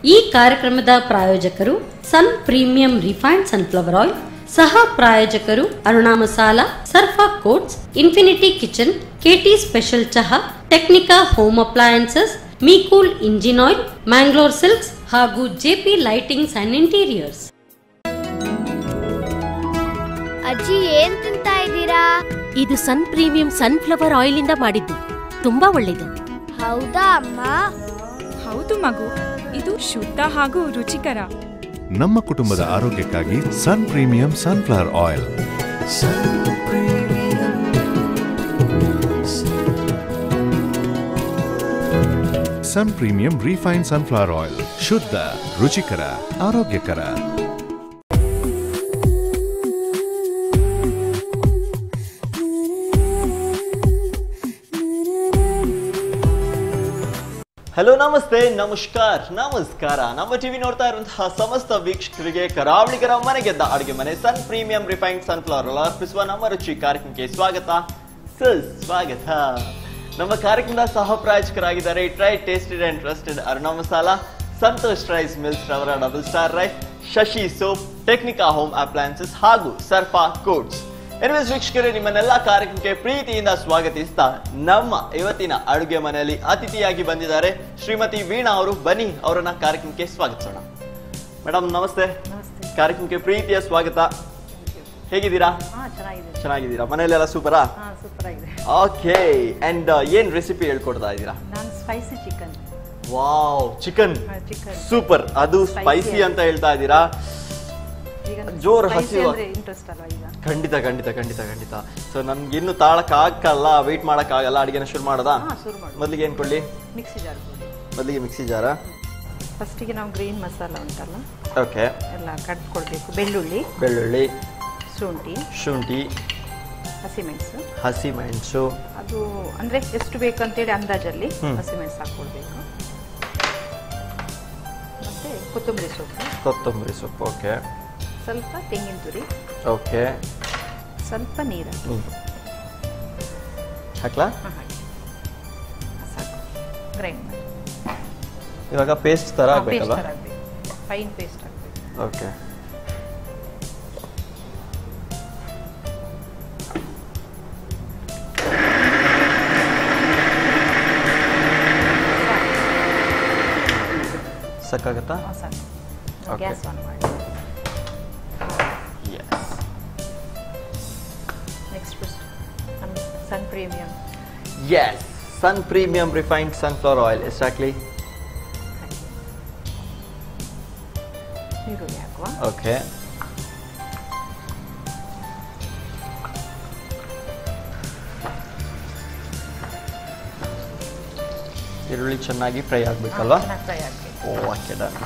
ಈ ಕಾರ್ಯಕ್ರಮದ ಪ್ರಾಯೋಜಕರು sun premium refined sunflower oil ಸಹ ಪ್ರಾಯೋಜಕರು Aruna masala Sarfa coats infinity kitchen KT special ಚಹಾ Technica home appliances Mecool engine oil Mangalore silks ಹಾಗೂ ಜೆಪಿ ಲೈಟಿಂಗ್ಸ್ ಅಂಡ್ ಇಂಟೀರಿಯರ್ಸ್ ಅಜ್ಜಿ ಏನ್ ತಿಂತಾ ಇದ್ದೀರಾ ಇದು ಸನ್ ಪ್ರೀಮಿಯಂ ಸನ್ಫ್ಲವರ್ ಆಯಿಲ್ ಇಂದ ಮಾಡಿದ್ದು ತುಂಬಾ ಒಳ್ಳೇದು ಹೌದಾ ಅಮ್ಮ ಹೌದು ಮಗು ಇದು ಶುದ್ಧ ಹಾಗೂ ರುಚಿಕರ ನಮ್ಮ ಕುಟುಂಬದ ಆರೋಗ್ಯಕ್ಕಾಗಿ sun premium sunflower oil sun premium refine sunflower oil ಶುದ್ಧ ರುಚಿಕರ ಆರೋಗ್ಯಕರ ಹಲೋ ನಮಸ್ತೆ ನಮಸ್ಕಾರ ನಮಸ್ಕಾರ ನಮ್ಮ ಟಿವಿ ನೋಡ್ತಾ ಇರುವಂತಹ ಸಮಸ್ತ ವೀಕ್ಷಕರಿಗೆ ಕರಾವಳಿಗರ ಮನೆಗೆದ್ದ ಅಡುಗೆ ಮನೆ sun premium refined sunflower oil ಅರ್ಪಿಸುವ ನಮ್ಮ ರುಚಿ ಕಾರ್ಯಕ್ರಮಕ್ಕೆ ಸ್ವಾಗತ ಸುಸ್ವಾಗತ ನಮ್ಮ ಕಾರ್ಯಕ್ರಮದ ಸಹ ಪ್ರಾಯೋಜಕರಾಗಿದ್ದಾರೆ try tasted and trusted Aruna masala Santosh rice mills ರವರ double star rice Shashi soap Technica home appliances ಹಾಗೂ ಸರ್ಫಾ ಕೋಡ್ಸ್ ಎನಿವೇಸ್ ವೀಕ್ಷಕರೇ ನಿಮ್ಮನ್ನೆಲ್ಲ ಕಾರ್ಯಕ್ರಮಕ್ಕೆ ಪ್ರೀತಿಯಿಂದ ಸ್ವಾಗತಿಸ್ತಾ ನಮ್ಮ ಇವತ್ತಿನ ಅಡುಗೆ ಮನೆಯಲ್ಲಿ ಅತಿಥಿಯಾಗಿ ಬಂದಿದ್ದಾರೆ ಶ್ರೀಮತಿ ವೀಣಾ ಅವರು ಬನ್ನಿ ಅವರನ್ನ ಕಾರ್ಯಕ್ರಮಕ್ಕೆ ಸ್ವಾಗತಿಸೋಣ ಮೇಡಮ್ ನಮಸ್ತೆ ಕಾರ್ಯಕ್ರಮಕ್ಕೆ ಪ್ರೀತಿಯ ಸ್ವಾಗತ ಹೇಗಿದ್ದೀರಾ ಚೆನ್ನಾಗಿದ್ದೀರಾ ಮನೆಯಲ್ಲೆಲ್ಲ ಸೂಪರಾ ಸೂಪರ್ ಆಗಿದೆ ಓಕೆ ಅಂಡ್ ಏನ್ ರೆಸಿಪಿ ಹೇಳ್ಕೊಡ್ತಾ ಇದ್ದೀರಾ ನಾನು spicy chicken wow chicken chicken super ಅದು Spicy ಸ್ಪೈಸಿ ಅಂತ ಹೇಳ್ತಾ ಇದ್ದೀರಾ ಈಗ ಜೋರು ಹಸಿವು. ಇಂಟ್ರೆಸ್ಟ್ ಅಲ್ಲ ಈಗ ಖಂಡಿತ ಖಂಡಿತ ಖಂಡಿತ ಖಂಡಿತ ಸೊ ನನ್ಗೆ ಇನ್ನು ತಾಳಕ್ ಆಗಲ್ಲ ವೆಯ್ಟ್ ಮಾಡಕ್ ಆಗಲ್ಲ ಅಡಿಗೆನ ಶುರು ಮಾಡೋದಾ ಹಾ ಶುರು ಮಾಡಿ ಮೊದಲಿಗೆ ಏನ್ ಕೊಡ್ಲಿ ಮಿಕ್ಸಿ ಜಾರ್ ಮೊದಲಿಗೆ ಮಿಕ್ಸಿ ಜಾರ ಫಸ್ಟಿಗೆ ನಾವು ಗ್ರೀನ್ ಮಸಾಲ ಉಂಟಲ್ಲ ಓಕೆ ಎಲ್ಲ ಕಡ್ದು ಕೊಡಬೇಕು ಬೆಳ್ಳುಳ್ಳಿ ಬೆಳ್ಳುಳ್ಳಿ ಶುಂಠಿ ಶುಂಠಿ ಹಸಿಮೆಣಸು ಹಸಿಮೆಣಸು ಅದು ಅಂದ್ರೆ ಎಷ್ಟು ಬೇಕಂತೇಳಿ ಅಂದಾಜಲ್ಲಿ ಹ್ಮ್. ಹಸಿಮೆಣಸು ಹಾಕೊಳ್ಬೇಕು ಮತ್ತೆ ಕೊತ್ತಂಬರಿ ಸೊಪ್ಪು ಕೊತ್ತಂಬರಿ ಸೊಪ್ಪು ಓಕೆ ಸ್ವಲ್ಪ ತೆಂಗಿನ ತುರಿ ಓಕೆ ಸ್ವಲ್ಪ ನೀರು ಹಾಕ್ಲಾ ಹಾಂ ಹಾಕಿ ಸಾಕು ಗ್ರೈಂಡ್ ಮಾಡಿ ಇವಾಗ ಪೇಸ್ಟ್ ತರ ಪೇಸ್ಟ್ ಆಗ್ಬೇಕಲ್ಲ ಥರ ಆಗಬೇಕು ಫೈನ್ ಪೇಸ್ಟ್ ಆಗಬೇಕು ಓಕೆ ಸಾಕಾಗತ್ತಾ ಸಾಕು Okay. ಗ್ಯಾಸ್ ಆನ್ ಮಾಡಿ yes next sun premium yes sun premium refined sunflower oil ಎಷ್ಟಾಗ್ಲಿ ಹಾಕಿ ಈರುಳ್ಳಿ ಹಾಕುವ ಓಕೆ ಈರುಳ್ಳಿ ಚೆನ್ನಾಗಿ ಫ್ರೈ ಆಗ್ಬೇಕಲ್ವಾ ಚೆನ್ನಾಗಿ ಫ್ರೈ ಆಗಬೇಕು ಓ ಓಕೆ ಡನ್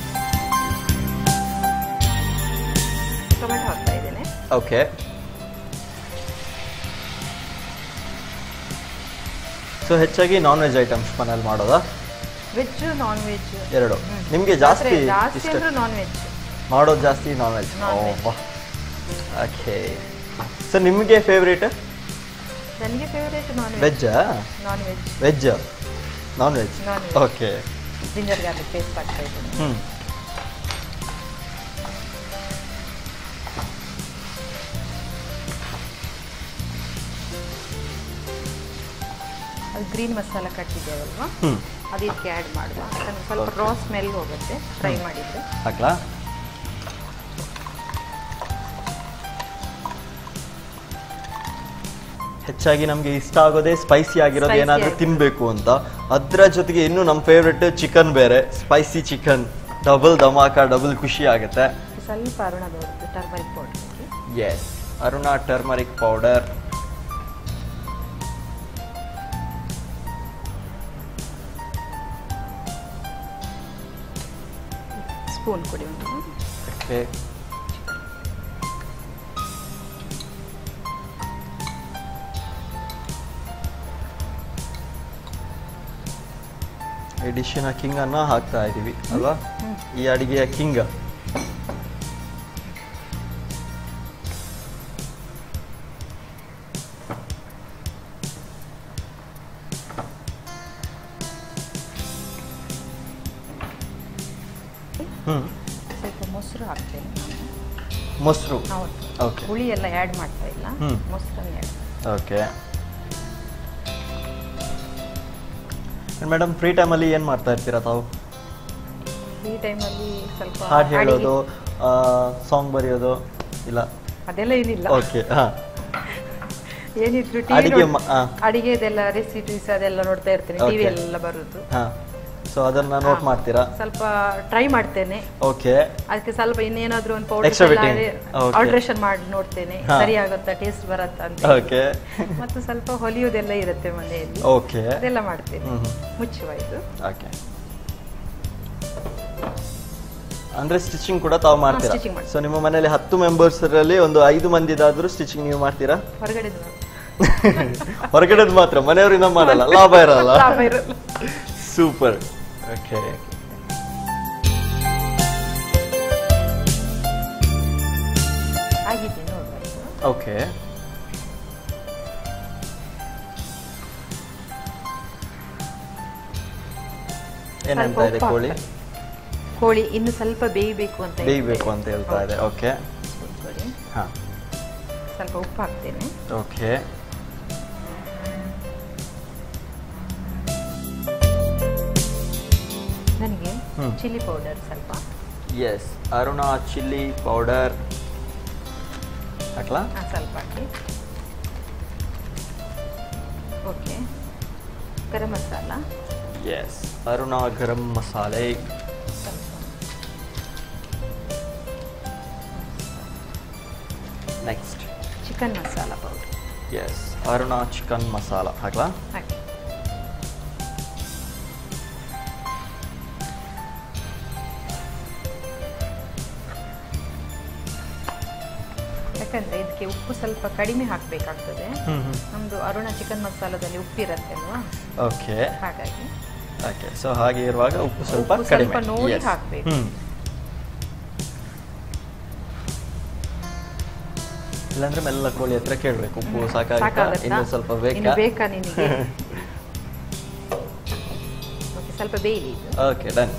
ಟೊಮೆಟೊ ಹಾಕ್ತಾ ಇದ್ದೇನೆ ಓಕೆ ಸೊ ಹೆಚ್ಚಾಗಿ ನಾನ್ ವೆಜ್ ಐಟಮ್ಸ್ ಮನೇಲಿ ಮಾಡೋದಾ ವೆಜ್ ನಾನ್ ವೆಜ್ ಎರಡು ನಿಮಗೆ ಜಾಸ್ತಿ ಜಾಸ್ತಿ ಇಷ್ಟ ಅಂದ್ರೆ ನಾನ್ ವೆಜ್ ಮಾಡೋದು ಜಾಸ್ತಿ non veg Non-veg. Okay so ನಿಮಗೆ ಫೇವ್ರೇಟ್ ನನಗೆ ಫೇವರೇಟ್ ನಾನ್ ವೆಜ್ ವೆಜ್ಜಾ non veg veg non veg Non-veg. Okay ginger garlic paste ಹಾಕ್ತಾ ಇದ್ದೇನೆ ಹ್ಞೂ ಅದು ಗ್ರೀನ್ ಮಸಾಲ ಕಟ್ಟಿದ್ದೇವಲ್ವಾ ಹ್ಞೂ ಅದು ಇದಕ್ಕೆ ಆ್ಯಡ್ ಮಾಡುವ ಯಾಕಂದ್ರೆ ಸ್ವಲ್ಪ ರಾ ಸ್ಮೆಲ್ ಹೋಗುತ್ತೆ ಫ್ರೈ ಮಾಡಿದ್ರೆ ಹಾಕ್ಲಾ ಹೆಚ್ಚಾಗಿ ನಮಗೆ ಇಷ್ಟ ಆಗೋದೇ ಸ್ಪೈಸಿ ಆಗಿರೋದು Spicy ಏನಾದರೂ ಆಗಿ. ತಿನ್ನಬೇಕು ಅಂತ ಅದರ ಜೊತೆಗೆ ಇನ್ನು ನಮ್ಮ ಫೇವ್ರೆಟ್ ಚಿಕನ್ ಬೇರೆ ಸ್ಪೈಸಿ ಚಿಕನ್ ಡಬಲ್ ಧಮಾಕ ಡಬಲ್ ಖುಷಿ ಆಗುತ್ತೆ ಸ್ವಲ್ಪ ಅರುಣ ಬರುತ್ತೆ ಟರ್ಮರಿಕ್ ಪೌಡರ್ ಹಾಕಿ yes Aruna turmeric powder spoon ಕೊಡಿ ಒಂದು ಓಕೆ ಈ ಡಿಶ್ಶಿನ ಕಿಂಗ್ ಅನ್ನ ಹಾಕ್ತಾ ಇದೀವಿ ಅಲ್ವಾ ಈ ಅಡಿಗೆಯ ಕಿಂಗ್ ಹ್ಮ್ ಸ್ವಲ್ಪ ಮೊಸರು ಹಾಕ್ತೇನೆ ನಾನು. ಮೊಸರು ಹೌದು ಓಕೆ ಹುಳಿ ಎಲ್ಲ ಆ್ಯಡ್ ಮಾಡ್ತಾ ಇಲ್ಲ ಹ್ಮ್. ಮೊಸರನ್ನ ಆ್ಯಡ್ ಓಕೆ ಮೇಡಮ್ ಫ್ರೀ ಟೈಮಲ್ಲಿ ಏನು ಮಾಡ್ತಾ ಇರ್ತೀರಾ ತಾವು ಈ ಟೈಮಲ್ಲಿ ಸ್ವಲ್ಪ ಹಾಡು ಅಡಿಗೆ- ಹೇಳೋದು ಸಾಂಗ್ ಬರೆಯೋದು ಇಲ್ಲ ಅದೆಲ್ಲ ಏನಿಲ್ಲ ಓಕೆ ಹಾಂ ಏನಿದ್ರು ಅಡಿಗೆ ಟಿವಿ ಮ- ಆ. ಅಡಿಗೆದೆಲ್ಲ ರೆಸಿಪೀಸ್ ಅದೆಲ್ಲ ನೋಡ್ತಾ ಇರ್ತೇನೆ ಟಿವಿ Okay. ಎಲ್ಲ ಬರುದು ಹಾಂ ಸೊ ಅದನ್ನು ನೋಟ್ ಮಾಡ್ತೀರಾ ಸ್ವಲ್ಪ ಟ್ರೈ ಮಾಡ್ತೇನೆ ಓಕೆ ಅದಕ್ಕೆ ಸ್ವಲ್ಪ ಇನ್ನೇನಾದ್ರೂ ಒಂದು Extra powder fitting. Okay. Alteration ಮಾಡಿ ನೋಡ್ತೇನೆ ಹಾ. ಸರಿ ಆಗುತ್ತಾ ಟೇಸ್ಟ್ ಬರುತ್ತಾ ಅಂತ ಓಕೆ ಮತ್ತು ಸ್ವಲ್ಪ ಹೊಲಿಯೋದೆಲ್ಲ ಇರುತ್ತೆ ಮನೆಯಲ್ಲಿ ಓಕೆ ಅದೆಲ್ಲ ಮಾಡ್ತೇನೆ ಹ್ಮ್ ಹ್ಮ್. ಮುಚ್ಚುವಾಯ್ತು ಓಕೆ ಅಂದ್ರೆ ಸ್ಟಿಚಿಂಗ್ ಕೂಡ ತಾವು ಮಾಡ್ತೀರಾ stitching ಮಾಡ್ತೀನಿ. ಸೊ ನಿಮ್ಮ ಮನೇಲಿ ಹತ್ತು ಮೆಂಬರ್ಸ್ ಅಲ್ಲಿ ಒಂದು ಐದು ಮಂದಿದಾದ್ರೂ ಸ್ಟಿಚಿಂಗ್ ನೀವು ಮಾಡ್ತೀರಾ ಹೊರಗಡೆ ಹೊರಗಡೆದ್ ಮಾತ್ರ ಮನೆಯವರಿಂದ ಮಾಡಲ್ಲ ಲಾಭ ಇರಲ್ಲ ಲಾಭ ಇರಲ್ಲ ಸೂಪರ್ ಓಕೆ ಆಗಿದೆ ನೋಡ್ಬೇಕು ಓಕೆ ಏನಂತ ಇದೆ ಉಪ್ಪು ಕೋಳಿ ಹಾಕ್ತಾರೆ. ಕೋಳಿ ಇನ್ನು ಸ್ವಲ್ಪ ಬೇಯಬೇಕು ಅಂತ ಬೇಯಬೇಕು ಅಂತ ಹೇಳ್ತಾ ಇದೆ ಓಕೆ ಕೂತ್ಕೊಳ್ಳಿ. ಹಾ ಸ್ವಲ್ಪ ಉಪ್ಪು ಹಾಕ್ತೇನೆ ಓಕೆ ನನಗೆ ಹ್ಮ್. ಚಿಲ್ಲಿ ಪೌಡರ್ ಸ್ವಲ್ಪ ಎಸ್ ಅರುಣ ಚಿಲ್ಲಿ ಪೌಡರ್ ಹಾಕ್ಲಾ ಹಾಂ ಸ್ವಲ್ಪ ಹಾಕಿ ಓಕೆ ಗರಂ ಮಸಾಲ ಎಸ್ ಅರುಣ ಗರಂ ಮಸಾಲೆ ಸ್ವಲ್ಪ next chicken masala powder yes Aruna chicken masala ಹಾಕ್ಲಾ ಹಾಕಿ ಯಾಕಂದ್ರೆ ಇದಕ್ಕೆ ಉಪ್ಪು ಸ್ವಲ್ಪ ಕಡಿಮೆ ಹಾಕಬೇಕಾಗ್ತದೆ ಹ್ಮ್ ಹ್ಮ್ ನಮ್ದು ಅರುಣ ಚಿಕನ್ ಮಸಾಲದಲ್ಲಿ ಉಪ್ಪಿರುತ್ತೆ ಅಲ್ವಾ ಓಕೆ ಹಾಗಾಗಿ ಓಕೆ ಸೊ ಹಾಗೆ ಇರುವಾಗ ಉಪ್ಪು ಸ್ವಲ್ಪ ಉಪ್ಪು ಕಡಿಮೆ ಸ್ವಲ್ಪ ನೋಡಿ Yes. ಹಾಕ್ಬೇಕು. ಹ್ಮ್ ಇಲ್ಲಾಂದ್ರೆ ಮೆಲ್ಲ ಕೋಳಿ ಹತ್ರ ಕೇಳ್ಬೇಕು ಉಪ್ಪು ಸಾಕಾಗುತ್ತಾ ಸಾಕಾಗತ್ತಾ? ಇನ್ನು ಸ್ವಲ್ಪ ಇನ್ನು ಬೇಕಾ ಬೇಕಾ ನಿನಗೆ ಓಕೆ ಸ್ವಲ್ಪ ಬೇಯಲಿ ಇದು ಓಕೆ ಡನ್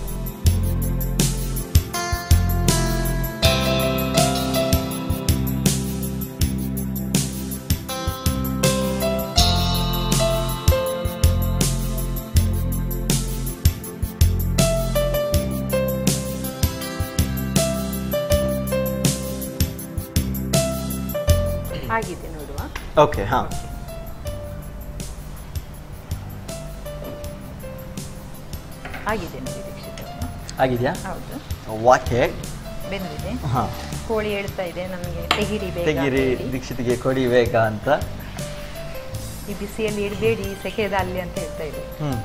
ಆಗಿದೆ ನೋಡುವ ಓಕೆ ಹಾ ಆಗಿದೆ ನೋಡಿ ದೀಕ್ಷಿತ್ ಅವ್ರೆ. ಆಗಿದ್ಯಾ ಹೌದು ವಾಕೆ ಬೆಂದಿದೆ ಹಾ ಕೋಳಿ ಹೇಳ್ತಾ ಇದೆ ನಮಗೆ ತೆಗಿರಿ ಬೇಗ ತೆಗೀರಿ ಅಂತ ಹೇಳಿ. ದೀಕ್ಷಿತಿಗೆ ಕೊಡಿ ಬೇಗ ಅಂತ ಈ ಬಿಸಿಯಲ್ಲಿ ಇಡಬೇಡಿ ಸೆಕೆದಲ್ಲಿ ಅಂತ ಹೇಳ್ತಾ ಇದೆ ಹ್ಮ್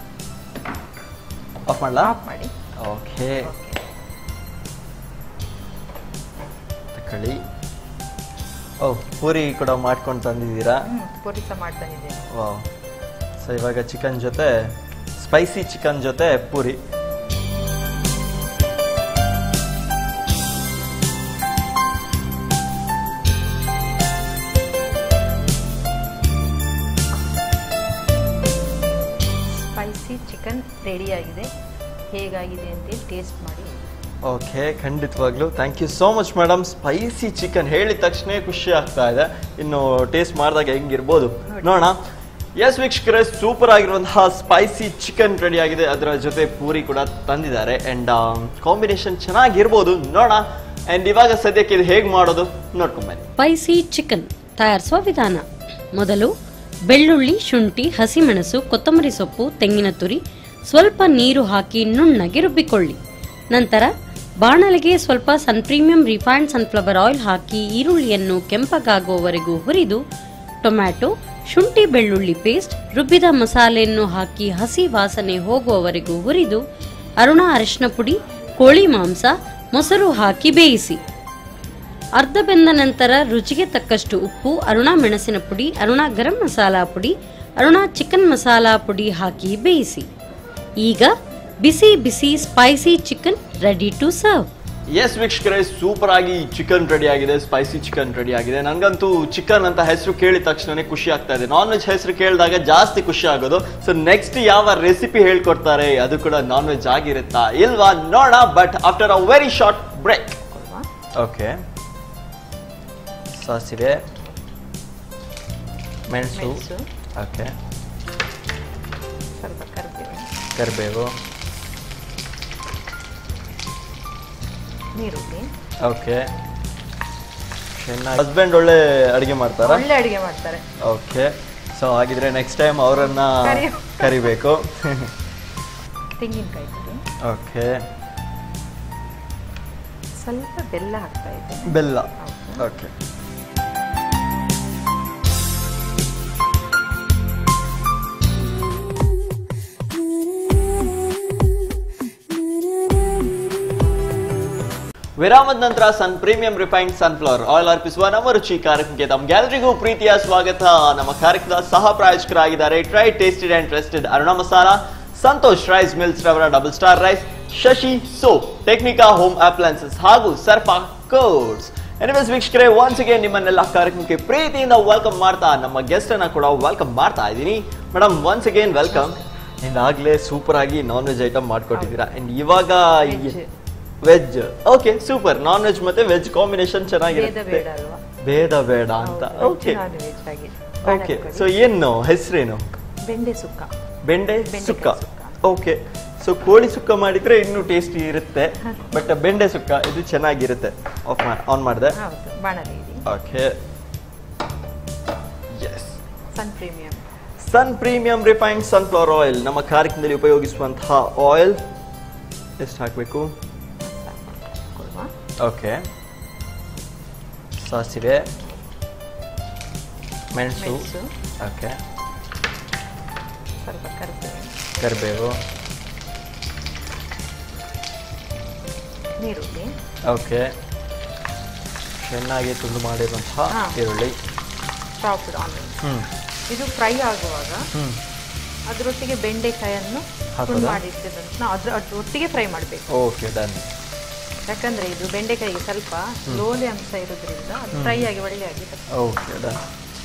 ಆಫ್ ಮಾಡ್ಲಾ ಆಫ್ ಮಾಡಿ ಓಕೆ ಓಕೆ ತಕೊಳ್ಳಿ ಓ ಪೂರಿ ಕೂಡ ಮಾಡ್ಕೊಂಡು ತಂದಿದ್ದೀರಾ ಹ್ಮ್ ಪೊರಿಸ ಮಾಡ್ತಾ ಇದ್ದೇನೆ ವಾವ್ ಸೊ ಇವಾಗ ಚಿಕನ್ ಜೊತೆ ಸ್ಪೈಸಿ ಚಿಕನ್ ಜೊತೆ ಪೂರಿ ಸ್ಪೈಸಿ ಚಿಕನ್ ರೆಡಿ ಆಗಿದೆ ಹೇಗಾಗಿದೆ ಅಂತೇಳಿ ಟೇಸ್ಟ್ ಮಾಡಿ ಓಕೆ ಖಂಡಿತವಾಗ್ಲೂ thank you so much madam spicy chicken ಹೇಳಿದ ತಕ್ಷಣ ಖುಷಿ ಆಗ್ತಾ ಇದೆ ಇನ್ನು ಟೇಸ್ಟ್ ಮಾಡಿದಾಗ ಹೆಂಗಿರ್ಬೋದು ನೋಡೋಣ ಎಸ್ ವೀಕ್ಷಕರೇ ಸೂಪರ್ ಆಗಿರುವಂತಹ ಸ್ಪೈಸಿ ಚಿಕನ್ ರೆಡಿ ಆಗಿದೆ ಅದರ ಜೊತೆ ಪೂರಿ ಕೂಡ ತಂದಿದ್ದಾರೆ ಅಂಡ್ ಕಾಂಬಿನೇಷನ್ ಚೆನ್ನಾಗಿರ್ಬೋದು ನೋಡೋಣ ಅಂಡ್ ಇವಾಗ ಸದ್ಯಕ್ಕೆ ಇದು ಹೇಗೆ ಮಾಡೋದು ನೋಡ್ಕೊಂಬನ್ನಿ ಸ್ಪೈಸಿ ಚಿಕನ್ ತಯಾರಿಸುವ ವಿಧಾನ ಮೊದಲು ಬೆಳ್ಳುಳ್ಳಿ ಶುಂಠಿ ಹಸಿಮೆಣಸು ಕೊತ್ತಂಬರಿ ಸೊಪ್ಪು ತೆಂಗಿನ ತುರಿ ಸ್ವಲ್ಪ ನೀರು ಹಾಕಿ ನುಣ್ಣಗೆ ರುಬ್ಬಿಕೊಳ್ಳಿ ನಂತರ ಬಾಣಲೆಗೆ ಸ್ವಲ್ಪ sun premium refined sunflower oil ಹಾಕಿ ಈರುಳ್ಳಿಯನ್ನು ಕೆಂಪಗಾಗುವವರೆಗೂ ಹುರಿದು ಟೊಮ್ಯಾಟೊ ಶುಂಠಿ ಬೆಳ್ಳುಳ್ಳಿ ಪೇಸ್ಟ್ ರುಬ್ಬಿದ ಮಸಾಲೆಯನ್ನು ಹಾಕಿ ಹಸಿ ವಾಸನೆ ಹೋಗುವವರೆಗೂ ಹುರಿದು ಅರುಣ ಅರಿಶಿನ ಪುಡಿ ಕೋಳಿ ಮಾಂಸ ಮೊಸರು ಹಾಕಿ ಬೇಯಿಸಿ ಅರ್ಧ ಬೆಂದ ನಂತರ ರುಚಿಗೆ ತಕ್ಕಷ್ಟು ಉಪ್ಪು ಅರುಣ ಮೆಣಸಿನ ಪುಡಿ ಅರುಣ ಗರಂ ಮಸಾಲಾ ಪುಡಿ ಅರುಣ ಚಿಕನ್ ಮಸಾಲಾ ಪುಡಿ ಹಾಕಿ ಬೇಯಿಸಿ ಈಗ ಬಿಸಿ ಬಿಸಿ spicy chicken ready to serve yes ವೀಕ್ಷಕರೇ ಸೂಪರ್ ಆಗಿ ಚಿಕನ್ ರೆಡಿ ಆಗಿದೆ ಸ್ಪೈಸಿ ಚಿಕನ್ ರೆಡಿ ಆಗಿದೆ ನನಗಂತೂ ಚಿಕನ್ ಅಂತ ಹೆಸರು ಕೇಳಿದ ತಕ್ಷಣನೇ ಖುಷಿ ಆಗ್ತಾ ಇದೆ ನಾನ್ ವೆಜ್ ಹೆಸರು ಕೇಳಿದಾಗ ಜಾಸ್ತಿ ಖುಷಿ ಆಗೋದು ಸೊ ನೆಕ್ಸ್ಟ್ ಯಾವ ರೆಸಿಪಿ ಹೇಳ್ಕೊಡ್ತಾರೆ ಅದು ಕೂಡ ನಾನ್ ವೆಜ್ ಆಗಿರುತ್ತಾ ಇಲ್ವಾ ನೋಡ but after a very short break ಅಲ್ವಾ ಓಕೆ ಸಾಸಿವೆ ಮೆಣಸು ಮೆಣಸು ಓಕೆ ಸ್ವಲ್ಪ ಕರಿಬೇವು ಕರಿಬೇವು ನೀರುಳ್ಳಿ ಓಕೆ ಹಸ್ಬೆಂಡ್ ಒಳ್ಳೆ ಅಡಿಗೆ ಮಾಡ್ತಾರಾ ಒಳ್ಳೆ ಅಡಿಗೆ ಮಾಡ್ತಾರೆ ಓಕೆ ಸೊ ಹಾಗಿದ್ರೆ ನೆಕ್ಸ್ಟ್ ಟೈಮ್ ಅವರನ್ನ ಕರಿ- ಕರಿಬೇಕು ತೆಂಗಿನಕಾಯಿ ತುರಿ ಓಕೆ ಸ್ವಲ್ಪ ಬೆಲ್ಲ ಹಾಕ್ತಾ ಇದ್ದೀನಿ ಬೆಲ್ಲ ಹೌದು. ಓಕೆ ವಿರಾಮದ ನಂತರ sun premium refined sunflower oil ಅರ್ಪಿಸುವ ನಮ್ಮ ರುಚಿ ಕಾರ್ಯಕ್ರಮಕ್ಕೆ ತಮ್ಗೆಲ್ರಿಗೂ ಪ್ರೀತಿಯ ಸ್ವಾಗತ ನಮ್ಮ ಕಾರ್ಯಕ್ರಮದ ಸಹ ಪ್ರಾಯೋಜಕರಾಗಿದ್ದಾರೆ try tasted and trusted Aruna masala Santosh rice mills ರವರ double star rice Shashi soap Technica home appliances ಹಾಗೂ ಸರ್ಫಾ ಕೋಡ್ಸ್ ಎನಿವೇಸ್ ವೀಕ್ಷಕರೇ ಒನ್ಸ್ ಅಗೇನ್ ನಿಮ್ಮನ್ನೆಲ್ಲ ಕಾರ್ಯಕ್ರಮಕ್ಕೆ ಪ್ರೀತಿಯಿಂದ ವೆಲ್ಕಮ್ ಮಾಡ್ತಾ ನಮ್ಮ ಗೆಸ್ಟ್ ಅನ್ನ ಕೂಡ ವೆಲ್ಕಮ್ ಮಾಡ್ತಾ ಇದ್ದೀನಿ madam once again welcome and ಆಗ್ಲೇ ಸೂಪರ್ ಆಗಿ ನಾನ್ ವೆಜ್ ಐಟಮ್ ಮಾಡ್ಕೊಟ್ಟಿದ್ದೀರಾ ಅಂಡ್ ಇವಾಗ Veg. Veg okay super non veg ಮತ್ತೆ ವೆಜ್ ಕಾಂಬಿನೇಷನ್ ಭೇದ ಚೆನ್ನಾಗಿರುತ್ತೆ ಬೇಡ ಅಲ್ವಾ ಭೇದ ಬೇಡ ಅಂತ ಓಕೆ ನಾನ್ ವೆಜ್ ಆಗಿ ಓಕೆ ಬಾಳೆಹಣ್ಣು ಸೊ ಏನು ಹೆಸರೇನು ಬೆಂಡೆ ಸುಕ್ಕ ಬೆಂಡೆ ಬೆಂಡೆಕಾಯಿ ಸುಕ್ಕ ಸುಕ್ಕ. ಓಕೆ ಸೊ ಕೋಳಿ ಸುಕ್ಕ ಮಾಡಿದ್ರೆ ಇನ್ನೂ ಟೇಸ್ಟಿ ಇರುತ್ತೆ ಬಟ್ ಬೆಂಡೆ ಸುಕ್ಕ ಇದು ಚೆನ್ನಾಗಿರುತ್ತೆ ಆಫ್ ಆನ್ ಮಾಡಿದೆ ಹೌದು ಬಾಣಲೆ ಇದೆ okay yes sun premium sun premium refined sunflower oil ನಮ್ಮ ಕಾರ್ಯಕ್ರಮದಲ್ಲಿ ಉಪಯೋಗಿಸುವಂತಹ ಆಯಿಲ್ ಎಷ್ಟು ಹಾಕಬೇಕು ಕೊಡುವ ಓಕೆ ಸಾಸಿವೆ ಮೆಣಸು ಮೆಣಸು ಓಕೆ ಸ್ವಲ್ಪ ಕರಿಬೇವು ಕರಿಬೇವು ನೀರುಳ್ಳಿ ಓಕೆ ಚೆನ್ನಾಗಿ ತುಂಡು ಮಾಡಿರುವಂತಹ ಹಾ. ಈರುಳ್ಳಿ ಚಾಪ್ಡ್ ಆನಿಯನ್ ಹ್ಞೂ ಇದು ಫ್ರೈ ಆಗುವಾಗ ಹ್ಞೂ ಅದರೊಟ್ಟಿಗೆ ಬೆಂಡೆಕಾಯನ್ನು ಹಾಕೋದಾ? ತುಂಡು ಮಾಡಿಟ್ಟಿದ್ದನ್ನು ನಾವು ಅದ್ರ ಅದ್ರ ಒಟ್ಟಿಗೆ ಫ್ರೈ ಮಾಡಬೇಕು ಓಕೆ ಡನ್ ಯಾಕಂದ್ರೆ ಇದು ಬೆಂಡೆಕಾಯಿಗೆ ಸ್ವಲ್ಪ ಲೋಲೆ ಅಂಶ ಇರೋದ್ರಿಂದ ಅದು ಫ್ರೈ ಆಗಿ ಒಳ್ಳೆಯಾಗಿ ಬರ್ತದೆ. ಓಕೆ ಡನ್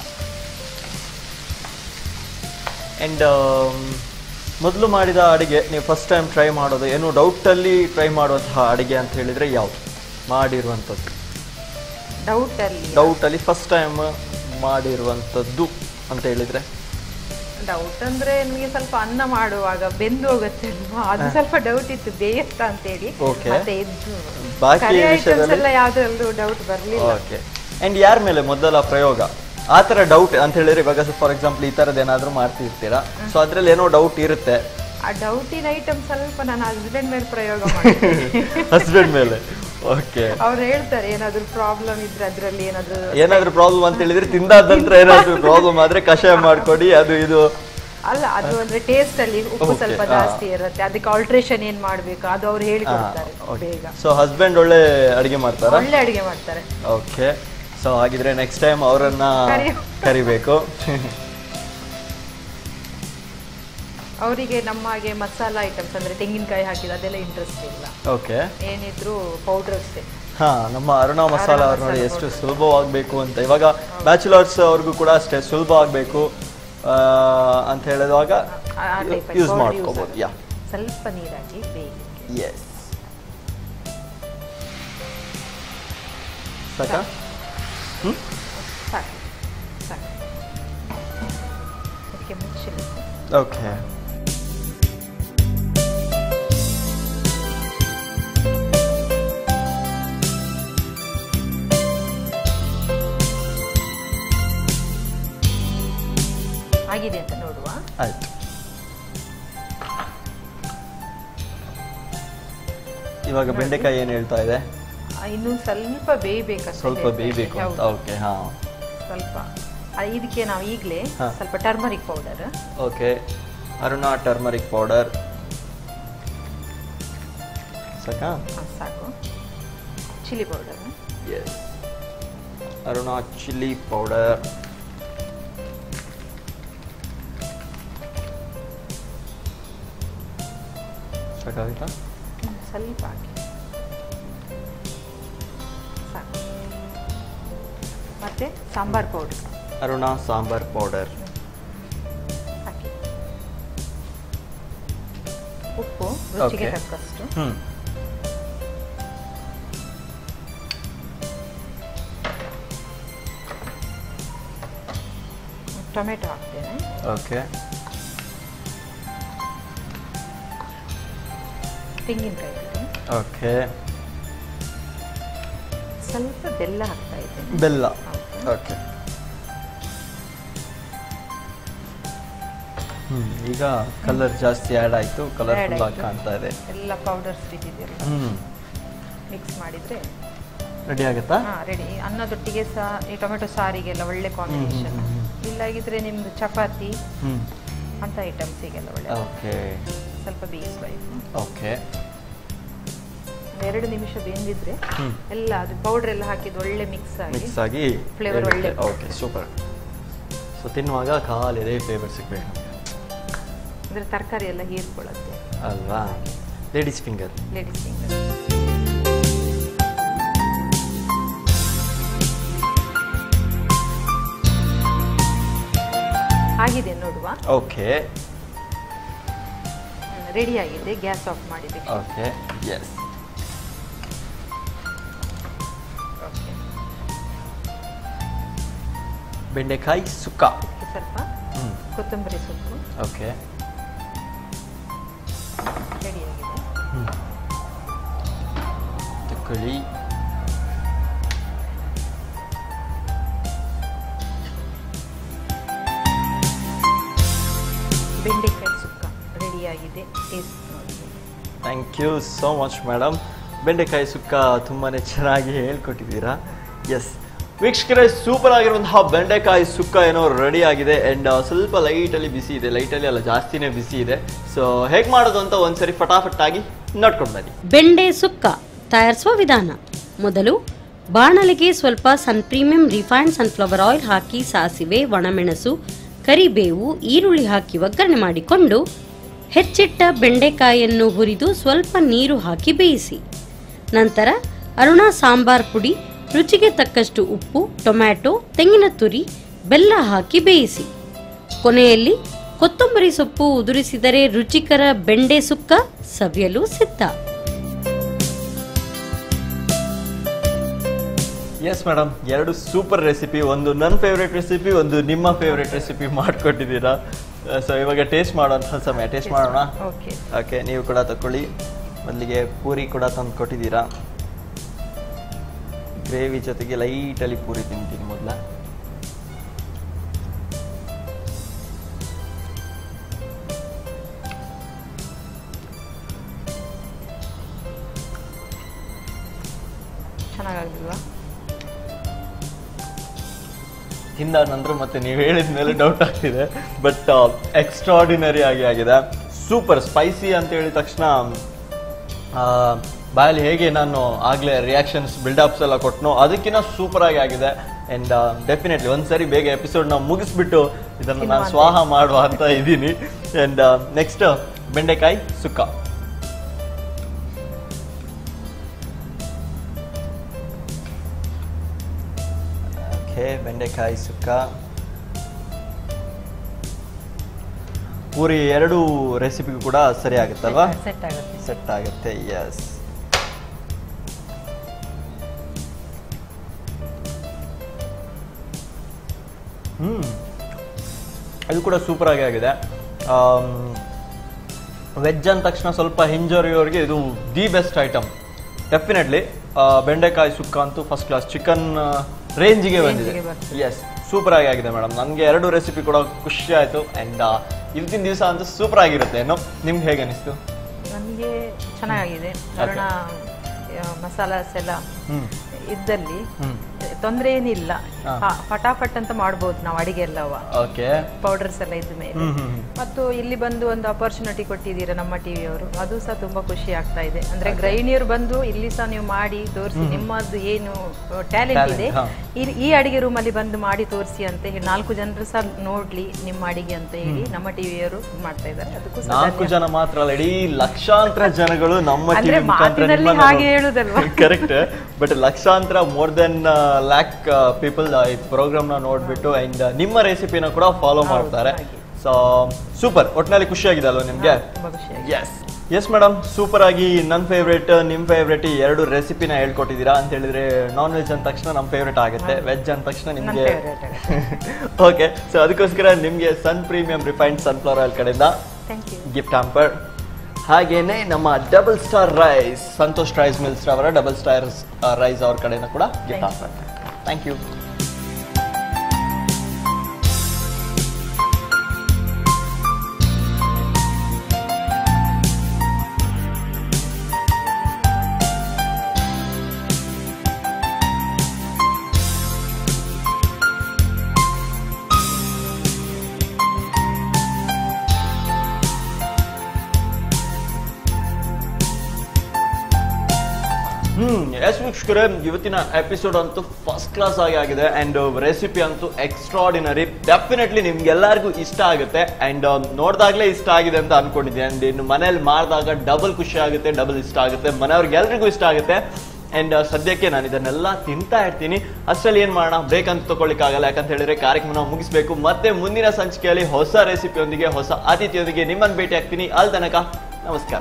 ಆ್ಯಂಡ್ ಮೊದಲು ಮಾಡಿದ ಅಡಿಗೆ ನೀವು ಫಸ್ಟ್ ಟೈಮ್ ಟ್ರೈ ಮಾಡೋದು ಏನು ಡೌಟಲ್ಲಿ ಟ್ರೈ ಮಾಡುವಂತಹ ಅಡಿಗೆ ಅಂತ ಹೇಳಿದರೆ ಯಾವುದು ಮಾಡಿರುವಂಥದ್ದು ಡೌಟ್ ಅಲ್ಲಿ ಡೌಟಲ್ಲಿ ಫಸ್ಟ್ ಟೈಮ್ ಮಾಡಿರುವಂಥದ್ದು ಅಂತ ಹೇಳಿದರೆ ಡೌಟ್ ಅಂದ್ರೆ ನಿಮಗೆ ಸ್ವಲ್ಪ ಅನ್ನ ಮಾಡುವಾಗ ಬೆಂದು ಹೋಗುತ್ತೆ ಅಲ್ವಾ ಅದು ಸ್ವಲ್ಪ ಡೌಟ್ ಇತ್ತು ಬೇಯತ್ತ ಅಂತೇಳಿ Okay. ಮತ್ತೆ ಇದು ಬಾಕಿ ಕರಿ ಐಟಮ್ಸ್ ವಿಷಯದಲ್ಲಿ ಎಲ್ಲ ಯಾವ್ದ್ರಲ್ಲೂ ಡೌಟ್ ಬರ್ಲಿಲ್ಲ ಓಕೆ ಆ್ಯಂಡ್ ಯಾರ ಮೇಲೆ ಮೊದಲ ಪ್ರಯೋಗ ಆ ಥರ ಡೌಟ್ ಅಂತ ಹೇಳಿದ್ರೆ ಇವಾಗ ಫಾರ್ ಎಕ್ಸಾಂಪಲ್ ಈ ಥರದ್ದು ಏನಾದರೂ ಮಾಡ್ತಿರ್ತೀರಾ ಸೊ ಅದ್ರಲ್ಲಿ ಏನೋ ಡೌಟ್ ಇರುತ್ತೆ ಆ ಡೌಟಿನ ಐಟಮ್ ಸ್ವಲ್ಪ ನಾನು ಹಸ್ಬೆಂಡ್ ಮೇಲೆ ಪ್ರಯೋಗ ಮಾಡ್ತೀನಿ ಹಸ್ಬೆಂಡ್ ಮೇಲೆ ಓಕೆ ಅವ್ರು ಹೇಳ್ತಾರೆ ಏನಾದ್ರು ಪ್ರಾಬ್ಲಮ್ ಇದ್ರೆ ಅದ್ರಲ್ಲಿ ಏನಾದ್ರು ಏನಾದ್ರೂ ಪ್ರಾಬ್ಲಮ್ ಅಂತ ಹೇಳಿದ್ರೆ ತಿಂದಾದ ನಂತರ ಏನಾದ್ರೂ ಪ್ರಾಬ್ಲಮ್ ಆದ್ರೆ ಕಷಾಯ ಮಾಡ್ಕೊಡಿ ಅದು ಇದು ಅಲ್ಲ ಅದು ಅಂದ್ರೆ ಟೇಸ್ಟ್ ಅಲ್ಲಿ ಉಪ್ಪು Okay, ಸ್ವಲ್ಪ ಆ. ಜಾಸ್ತಿ ಇರುತ್ತೆ ಅದಕ್ಕೆ ಆಲ್ಟ್ರೇಷನ್ ಏನ್ ಮಾಡ್ಬೇಕು ಅದು ಅವ್ರು ಹೇಳಿಕೊಡ್ತಾರೆ ಬೇಗ ಸೊ ಹಸ್ಬೆಂಡ್ ಒಳ್ಳೆ ಅಡಿಗೆ ಮಾಡ್ತಾರ ಒಳ್ಳೆ ಅಡಿಗೆ ಮಾಡ್ತಾರೆ ಓಕೆ ಸೊ ಹಾಗಿದ್ರೆ ನೆಕ್ಸ್ಟ್ ಟೈಮ್ ಅವರನ್ನ ಕರಿ- ಕರಿಬೇಕು ಅವರಿಗೆ ನಮ್ಮ ಹಾಗೆ ಮಸಾಲಾ ಐಟಮ್ಸ್ ಅಂದ್ರೆ ತೆಂಗಿನಕಾಯಿ ಹಾಕಿದ ಅದೆಲ್ಲ ಇಂಟ್ರೆಸ್ಟ್ ಇಲ್ಲ ಓಕೆ ಏನಿದ್ರು ಪೌಡರ್ಸ್ ಹಾ ನಮ್ಮ ಅರುಣಾ ಮಸಾಲ ಅವ್ರು ನೋಡಿ ಮಸಾಲ ಎಷ್ಟು powder. ಸುಲಭವಾಗಬೇಕು ಅಂತ ಇವಾಗ ಬ್ಯಾಚುಲರ್ಸ್ ಅವ್ರಿಗೂ ಕೂಡ ಅಷ್ಟೇ ಸುಲಭ ಆಗಬೇಕು ಅಂತ ಹೇಳಿದಾಗ ಆ type ಯೂಸ್ powder ಮಾಡ್ಕೋಬೋದು use ಯಾ ಸ್ವಲ್ಪ ನೀರಾಗಿ ಬೇಯಿಸಿ ಎಸ್ ಸಾಕಾ ಸಾಕು ಸಾಕು ಅದಕ್ಕೆ ಮುಚ್ಚಬೇಕು ಓಕೆ ಆಗಿದೆ ಅಂತ ನೋಡುವ ಆಯ್ತು ಇವಾಗ ಬೆಂಡೆಕಾಯಿ ಏನು ಹೇಳ್ತಾ ಇದೆ ಆ, ಇನ್ನು ಸ್ವಲ್ಪ ಬೇಯಬೇಕಂತ ಸ್ವಲ್ಪ ಹೇಳ್ತಾ ಬೇಯಬೇಕು ಇದ್ದೆ. ಅಂತ ಹೌದು, ಓಕೆ ಹಾ ಸ್ವಲ್ಪ ಆ, ಇದಕ್ಕೆ ನಾವು ಈಗಲೇ ಹಾ. ಸ್ವಲ್ಪ turmeric powder okay Aruna turmeric powder ಸಾಕಾ ಸಾಕು chilli powder yes Aruna chilli powder ಸಾಕಾಗುತ್ತಾ ಸ್ವಲ್ಪ ಹಾಕಿ ಮತ್ತೆ ಸಾಂಬಾರ್ ಪೌಡರ್ ಅರುಣ ಸಾಂಬಾರ್ ಪೌಡರ್ ಹಾಕಿ ಉಪ್ಪು ರುಚಿಗೆ Okay. ತಕ್ಕಷ್ಟು ಹ್ಮ್ ಟೊಮೆಟೊ ಹಾಕ್ತೇನೆ ಓಕೆ ತೆಂಗಿನಕಾಯಿ ಹಾಕ್ತೇನೆ ಓಕೆ ಸ್ವಲ್ಪ ಬೆಲ್ಲ ಹಾಕ್ತಾ ಇದ್ದೇನೆ ಬೆಲ್ಲ ಹೌದು. ಓಕೆ ಹ್ಮ್ ಈಗ ಕಲರ್ ಜಾಸ್ತಿ ಆ್ಯಡ್ ಆಯಿತು ಕಲರ್ಫುಲ್ Add ಆಗಿ ಆಯ್ತು. ಕಾಣ್ತಾ ಇದೆ ಎಲ್ಲ ಪೌಡರ್ಸ್ ಬಿದ್ದಿದೆಯಲ್ಲ ಹ್ಮ್ ಮಿಕ್ಸ್ ಮಾಡಿದ್ರೆ ರೆಡಿ ಆಗುತ್ತಾ ಹಾ ರೆಡಿ ಅನ್ನದೊಟ್ಟಿಗೆ ಸಹ ಈ ಟೊಮೆಟೊ ಸಾರಿಗೆಲ್ಲ ಒಳ್ಳೆ ಕಾಂಬಿನೇಷನ್ ಹ್ಮ್, ಇಲ್ಲಾಗಿದ್ರೆ ನಿಮ್ದು ಚಪಾತಿ ಹ್ಮ್ ಅಂತ ಐಟಮ್ಸಿಗೆಲ್ಲ ಒಳ್ಳೆ ಓಕೆ ಸ್ವಲ್ಪ ಬೇಯಿಸ್ಬೇಕು ಓಕೆ ಎರಡು ನಿಮಿಷ ಬೆಂದಿದ್ರೆ ಹ್ಮ್. ಎಲ್ಲ ಅದು ಪೌಡರ್ ಎಲ್ಲ ಹಾಕಿದ್ದು ಒಳ್ಳೆ ಮಿಕ್ಸ್ ಆಗಿ ಮಿಕ್ಸ್ ಆಗಿ Flavor ಒಳ್ಳೆ ಓಕೆ ಸೂಪರ್ ಸೊ ತಿನ್ನುವಾಗ ಖಾಲಿ ಇದೇ ಫ್ಲೇವರ್ ಸಿಗ್ಬೇಕು ಅಂದ್ರೆ ತರಕಾರಿ ಎಲ್ಲ ಹೀರ್ಕೊಳ್ಳುತ್ತೆ ಅಲ್ವಾ ಲೇಡೀಸ್ ಫಿಂಗರ್ ಲೇಡೀಸ್ ಫಿಂಗರ್ ಆಗಿದೆ ನೋಡುವ ಓಕೆ ರೆಡಿ ಆಗಿದೆ ಗ್ಯಾಸ್ ಆಫ್ ಮಾಡಿದೆ ಓಕೆ ಎಸ್ ಓಕೆ ಬೆಂಡೆಕಾಯಿ ಸುಕ್ಕ ಸ್ವಲ್ಪ ಹ್ಮ್ ಕೊತ್ತಂಬರಿ ಸೊಪ್ಪು ಓಕೆ ರೆಡಿ ಆಗಿದೆ ತಕೊಳ್ಳಿ ಬೆಂಡೆಕಾಯಿ ಸುಕ್ಕ ರೆಡಿ ಆಗಿದೆ ಟೇಸ್ಟ್ ನೋಡಿ thank you so much madam ಬೆಂಡೆಕಾಯಿ ಸುಕ್ಕ ತುಂಬಾ ಚೆನ್ನಾಗಿ ಹೇಳ್ಕೊಟ್ಟಿದ್ದೀರಾ ಎಸ್ ವೀಕ್ಷಕರೇ ಸೂಪರ್ ಆಗಿರುವಂತಹ ಬೆಂಡೆಕಾಯಿ ಸುಕ್ಕ ಏನೋ ರೆಡಿ ಆಗಿದೆ ಆ್ಯಂಡ್ ಸ್ವಲ್ಪ ಲೈಟಲ್ಲಿ ಬಿಸಿ ಇದೆ ಲೈಟಲ್ಲಿ ಅಲ್ಲ ಜಾಸ್ತಿನೇ ಬಿಸಿ ಇದೆ ಸೊ ಹೇಗೆ ಮಾಡೋದು ಅಂತ ಒಂದ್ಸರಿ ಫಟಾಫಟ್ ಆಗಿ ನೋಡ್ಕೊಂಡು ಬನ್ನಿ ಬೆಂಡೆ ಸುಕ್ಕ ತಯಾರಿಸುವ ವಿಧಾನ ಮೊದಲು ಬಾಣಲೆಗೆ ಸ್ವಲ್ಪ sun premium refined sunflower oil ಹಾಕಿ ಸಾಸಿವೆ ಒಣಮೆಣಸು ಕರಿಬೇವು ಈರುಳ್ಳಿ ಹಾಕಿ ಒಗ್ಗರಣೆ ಮಾಡಿಕೊಂಡು ಹೆಚ್ಚಿಟ್ಟ ಬೆಂಡೆಕಾಯನ್ನು ಹುರಿದು ಸ್ವಲ್ಪ ನೀರು ಹಾಕಿ ಬೇಯಿಸಿ ನಂತರ ಅರುಣ ಸಾಂಬಾರ್ ಪುಡಿ ರುಚಿಗೆ ತಕ್ಕಷ್ಟು ಉಪ್ಪು ಟೊಮ್ಯಾಟೊ ತೆಂಗಿನ ತುರಿ ಬೆಲ್ಲ ಹಾಕಿ ಬೇಯಿಸಿ ಕೊನೆಯಲ್ಲಿ ಕೊತ್ತಂಬರಿ ಸೊಪ್ಪು ಉದುರಿಸಿದರೆ ರುಚಿಕರ ಬೆಂಡೆ ಸುಕ್ಕ ಸವಿಯಲು ಸಿದ್ಧ ಎಸ್ ಮೇಡಮ್ ಎರಡು ಸೂಪರ್ ರೆಸಿಪಿ ಒಂದು ನನ್ನ ಫೇವ್ರೆಟ್ ರೆಸಿಪಿ ಒಂದು ನಿಮ್ಮ ಫೇವ್ರೆಟ್ ರೆಸಿಪಿ ಮಾಡಿಕೊಟ್ಟಿದ್ದೀರಾ ಸೊ ಇವಾಗ ಟೇಸ್ಟ್ ಮಾಡೋಂಥ ಸಮಯ ಟೇಸ್ಟ್ ಮಾಡೋಣ ಓಕೆ ಓಕೆ ನೀವು ಕೂಡ ತಗೊಳ್ಳಿ ಮೊದಲಿಗೆ ಪೂರಿ ಕೂಡ ತಂದು ಕೊಟ್ಟಿದ್ದೀರಾ ಗ್ರೇವಿ ಜೊತೆಗೆ ಲೈಟಲ್ಲಿ ಪೂರಿ ತಿಂತೀನಿ ಮೊದಲ ಚೆನ್ನಾಗಾಗಿಲ್ವಾ ತಿಂದ ನಂತರ ಮತ್ತೆ ನೀವು ಹೇಳಿದ ಮೇಲೆ ಡೌಟ್ ಆಗ್ತಿದೆ ಬಟ್ ಎಕ್ಸ್ಟ್ರಾರ್ಡಿನರಿ ಆಗಿ ಆಗಿದೆ ಸೂಪರ್ ಸ್ಪೈಸಿ ಅಂತ ಹೇಳಿದ ತಕ್ಷಣ ಆ, ಬಾಯಲ್ಲಿ ಹೇಗೆ ನಾನು ಆಗಲೇ ರಿಯಾಕ್ಷನ್ಸ್ ಬಿಲ್ಡಪ್ಸ್ ಎಲ್ಲ ಕೊಟ್ಟನೋ ಅದಕ್ಕಿಂತ ಸೂಪರ್ ಆಗಿ ಆಗಿದೆ ಆ್ಯಂಡ್ ಡೆಫಿನೆಟ್ಲಿ ಒಂದ್ಸರಿ ಬೇಗ ಎಪಿಸೋಡ್ ನಾವು ಮುಗಿಸ್ಬಿಟ್ಟು ಇದನ್ನು ನಾನು ತಿನ್ನುವಂತೆ. ಸ್ವಾಹ ಮಾಡುವ ಅಂತ ಇದ್ದೀನಿ ಆ್ಯಂಡ್ ನೆಕ್ಸ್ಟ್ ಬೆಂಡೆಕಾಯಿ ಸುಕ್ಕ ಓಕೆ ಬೆಂಡೆಕಾಯಿ ಸುಕ್ಕ ಪೂರಿ ಎರಡು ರೆಸಿಪಿಗೂ ಕೂಡ ಸರಿ ಆಗುತ್ತಲ್ವಾ ಸೆಟ್ ಆಗುತ್ತೆ ಸೆಟ್ ಆಗುತ್ತೆ ಎಸ್ ಹ್ಮ್ ಇದು ಕೂಡ ಸೂಪರ್ ಆಗಿ ಆಗಿದೆ ವೆಜ್ ಅಂದ ತಕ್ಷಣ ಸ್ವಲ್ಪ ಹಿಂಜರಿಯೋರಿಗೆ ಇದು ದಿ ಬೆಸ್ಟ್ ಐಟಮ್ ಡೆಫಿನೆಟ್ಲಿ ಬೆಂಡೆಕಾಯಿ ಸುಕ್ಕ ಅಂತೂ ಫಸ್ಟ್ ಕ್ಲಾಸ್ ಚಿಕನ್ ರೇಂಜಿಗೆ ಬಂದಿದೆ ರೇಂಜಿಗೆ ಬರ್ತದೆ. ಎಸ್ ಸೂಪರ್ ಆಗಿ ಆಗಿದೆ ಮೇಡಮ್ ನನಗೆ ಎರಡು ರೆಸಿಪಿ ಕೂಡ ಖುಷಿ ಆಯಿತು ಆ್ಯಂಡ್ ಇವತ್ತಿನ ದಿವಸ ಅಂತೂ ಸೂಪರ್ ಆಗಿರುತ್ತೆ ಏನೋ ನಿಮ್ಗೆ ಹೇಗೆ ಅನಿಸ್ತು ನನಗೆ ಚೆನ್ನಾಗಿದೆ ಕಾರಣ ಮಸಾಲಾಸ್ ಎಲ್ಲ ಹ್ಮ್ ಇದ್ದಲ್ಲಿ ಹ್ಮ್ ತೊಂದರೆ ಏನಿಲ್ಲ ಹಾ. ಹಾ, ಫಟಾಫಟ್ ಅಂತ ಮಾಡ್ಬೋದು ನಾವು ಅಡಿಗೆ ಎಲ್ಲವ ಓಕೆ ಪೌಡರ್ಸ್ ಎಲ್ಲ ಇದ್ದ ಮೇಲೆ ಹ್ಮ್ ಹ್ಮ್ ಹ್ಮ್. ಮತ್ತು ಇಲ್ಲಿ ಬಂದು ಒಂದು ಅಪರ್ಚುನಿಟಿ ಕೊಟ್ಟಿದ್ದೀರಾ ನಮ್ಮ ಟಿವಿಯವರು ಅದು ಸಹ ತುಂಬಾ ಖುಷಿ ಆಗ್ತಾ ಇದೆ ಅಂದ್ರೆ ಗೃಹಿಣಿಯರು ಬಂದು ಇಲ್ಲಿ ಸಹ ನೀವು ಮಾಡಿ ತೋರಿಸಿ ನಿಮ್ಮದು ಏನು ಟ್ಯಾಲೆಂಟ್ Talent, ಇದೆ ಹಾ. ಈ- ಈ ಅಡಿಗೆ ರೂಮ್ ಅಲ್ಲಿ ಬಂದು ಮಾಡಿ ತೋರಿಸಿ ಅಂತ ಹೇಳಿ ನಾಲ್ಕು ಜನರು ಸಹ ನೋಡ್ಲಿ ನಿಮ್ಮ ಅಡಿಗೆ ಅಂತ ಹೇಳಿ ನಮ್ಮ ಟಿವಿಯವರು ಮಾಡ್ತಾ ಇದ್ದಾರೆ ಅದಕ್ಕೂ ಸಹ ನಾಲ್ಕು ಧನ್ಯವಾದ. ಜನ ಮಾತ್ರ ಅಲ್ಲ ಇಡೀ ಲಕ್ಷಾಂತರ ಜನಗಳು ನಮ್ಮ ಅಂದ್ರೆ ಮಾತಿನಲ್ಲಿ ಹಾಗೆ ಹೇಳುದಲ್ವಾ? ಕರೆಕ್ಟ್ ಬಟ್ ಲಕ್ಷಾಂತರ ಮೋರ್ ದೆನ್ ಲ್ಯಾಕ್ ಪೀಪಲ್ ಈ ಪ್ರೋಗ್ರಾಮ್ನ ನೋಡ್ಬಿಟ್ಟು ಅಂಡ್ ನಿಮ್ಮ ರೆಸಿಪಿನ ಕೂಡ ಫಾಲೋ ಮಾಡ್ತಾರೆ ಸೊ ಸೂಪರ್ ಒಟ್ಟಿನಲ್ಲಿ ಖುಷಿಯಾಗಿದೆ ಅಲ್ವಾ ನಿಮಗೆ ತುಂಬ ಖುಷಿಯಾಗಿದೆ ಎಸ್ ಎಸ್ ಮೇಡಮ್ ಸೂಪರ್ ಆಗಿ ನನ್ನ ಫೇವ್ರೇಟ್ ನಿಮ್ಮ ಫೇವ್ರೇಟ್ ಎರಡು ರೆಸಿಪಿನ ಹೇಳ್ಕೊಟ್ಟಿದ್ದೀರಾ ಅಂತ ಹೇಳಿದ್ರೆ ನಾನ್ ವೆಜ್ ಅಂದ ತಕ್ಷಣ ನಮ್ಮ ಫೇವ್ರೇಟ್ ಆಗುತ್ತೆ ವೆಜ್ ಅಂದ ತಕ್ಷಣ ನಿಮಗೆ favourite ಓಕೆ ಸೊ ಅದಕ್ಕೋಸ್ಕರ ನಿಮಗೆ sun premium refined sunflower oil ಕಡೆಯಿಂದ ಥ್ಯಾಂಕ್ ಯು ಗಿಫ್ಟ್ ಹ್ಯಾಂಪರ್ ಹಾಗೇನೆ ನಮ್ಮ double star rice Santosh rice mills ಅವರ ಡಬಲ್ ಸ್ಟಾರ್ ರೈಸ್ ಅವ್ರ ಕಡೆಯಿಂದ ಕೂಡ ಗಿಫ್ಟ್ ಹ್ಯಾಂಪರ್ ಥ್ಯಾಂಕ್ ಯು ಹ್ಮ್ ಎಸ್ ವೀಕ್ಷಕರೇ ಇವತ್ತಿನ ಎಪಿಸೋಡ್ ಅಂತೂ ಫಸ್ಟ್ ಕ್ಲಾಸ್ ಆಗಿ ಆಗಿದೆ ಅಂಡ್ ರೆಸಿಪಿ ಅಂತೂ ಎಕ್ಸ್ಟ್ರಾಡಿನರಿ ಡೆಫಿನೆಟ್ಲಿ ನಿಮ್ಗೆಲ್ಲರಿಗೂ ಇಷ್ಟ ಆಗುತ್ತೆ ಅಂಡ್ ನೋಡ್ದಾಗ್ಲೇ ಇಷ್ಟ ಆಗಿದೆ ಅಂತ ಅನ್ಕೊಂಡಿದ್ದೀನಿ ಅಂಡ್ ಇನ್ನು ಮನೇಲಿ ಮಾಡಿದಾಗ ಡಬಲ್ ಖುಷಿ ಆಗುತ್ತೆ ಡಬಲ್ ಇಷ್ಟ ಆಗುತ್ತೆ ಮನೆಯವ್ರಿಗೆಲ್ರಿಗೂ ಇಷ್ಟ ಆಗುತ್ತೆ ಅಂಡ್ ಸದ್ಯಕ್ಕೆ ನಾನು ಇದನ್ನೆಲ್ಲ ತಿಂತಾ ಇರ್ತೀನಿ ಅಷ್ಟರಲ್ಲಿ ಏನ್ ಮಾಡೋಣ ಬ್ರೇಕ್ ಅಂತ ತಗೊಳ್ಳಿಕ್ಕಾಗಲ್ಲ ಯಾಕಂತ ಹೇಳಿದ್ರೆ ಕಾರ್ಯಕ್ರಮ ಮುಗಿಸ್ಬೇಕು ಮತ್ತೆ ಮುಂದಿನ ಸಂಚಿಕೆಯಲ್ಲಿ ಹೊಸ ರೆಸಿಪಿಯೊಂದಿಗೆ ಹೊಸ ಅತಿಥಿಯೊಂದಿಗೆ ನಿಮ್ಮನ್ನು ಭೇಟಿ ಆಗ್ತೀನಿ ಅಲ್ಲಿ ತನಕ ನಮಸ್ಕಾರ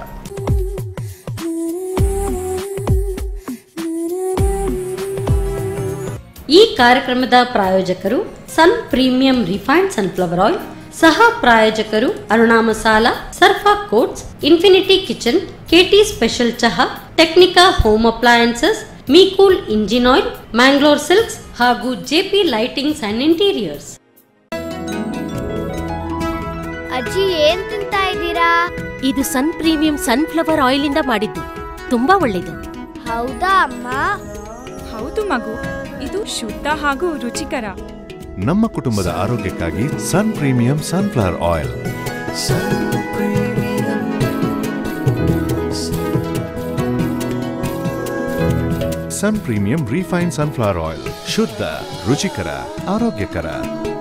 ಈ ಕಾರ್ಯಕ್ರಮದ ಪ್ರಾಯೋಜಕರು sun premium refined sunflower oil ಸಹ ಪ್ರಾಯೋಜಕರು Aruna masala Sarfa coats infinity kitchen KT special ಚಹಾ Technica home appliances Mecool engine oil Mangalore silks ಹಾಗೂ ಜೆಪಿ ಲೈಟಿಂಗ್ಸ್ ಅಂಡ್ ಇಂಟೀರಿಯರ್ಸ್ ಅಜ್ಜಿ ಏನ್ ತಿಂತಾ ಇದ್ದೀರಾ ಇದು ಸನ್ ಪ್ರೀಮಿಯಂ ಸನ್ಫ್ಲವರ್ ಆಯಿಲಿಂದ ಮಾಡಿದ್ದು ತುಂಬಾ ಒಳ್ಳೇದು ಹೌದಾ ಅಮ್ಮ ಹೌದು ಮಗು ಇದು ಶುದ್ಧ ಹಾಗೂ ರುಚಿಕರ ನಮ್ಮ ಕುಟುಂಬದ ಆರೋಗ್ಯಕ್ಕಾಗಿ sun premium sunflower oil sun premium refine sunflower oil ಶುದ್ಧ ರುಚಿಕರ ಆರೋಗ್ಯಕರ